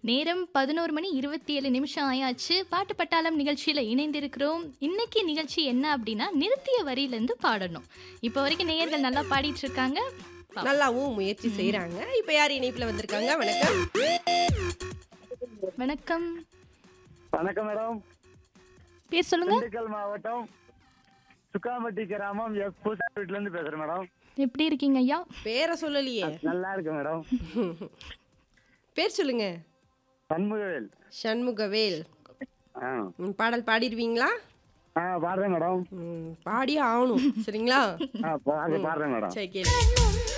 நேரம் பதினோரு மணி இருபத்தி ஏழு நிமிஷம் ஆயாச்சு பாட்டு பட்டாளம் நிகழ்ச்சியில் இணைந்திருக்கிறோம் இன்னைக்கு நிகழ்ச்சி என்ன அப்படின்னா நிறுத்திய வரியிலேருந்து பாடணும் இப்போ வரைக்கும் நேயர்கள் நல்லா பாடிட்டு இருக்காங்க நல்லாவும் முயற்சி செய்றாங்க இப்ப யார் இணைப்புல வந்திருக்காங்க வணக்கம் வணக்கம் வணக்கம் மேடம் பேர் சொல்லுங்க திண்டுக்கல் மாவட்டம் சுக்காம்பட்டி கிராமம் எஸ் பூசா வீட்ல இருந்து பேசுறேன் மேடம் எப்படி இருக்கீங்க ஐயா பேரை சொல்லலையே நல்லா இருக்கு மேடம் பேர் சொல்லுங்க சண்முகவேல் சண்முகவேல் ஆ ம், பாடல் பாடிடுவீங்களா ஆ பாடுறேன் மேடம் ம், பாடியே ஆகணும் சரிங்களா ஆ பா- பாடுறேன் மேடம் சரி கேளு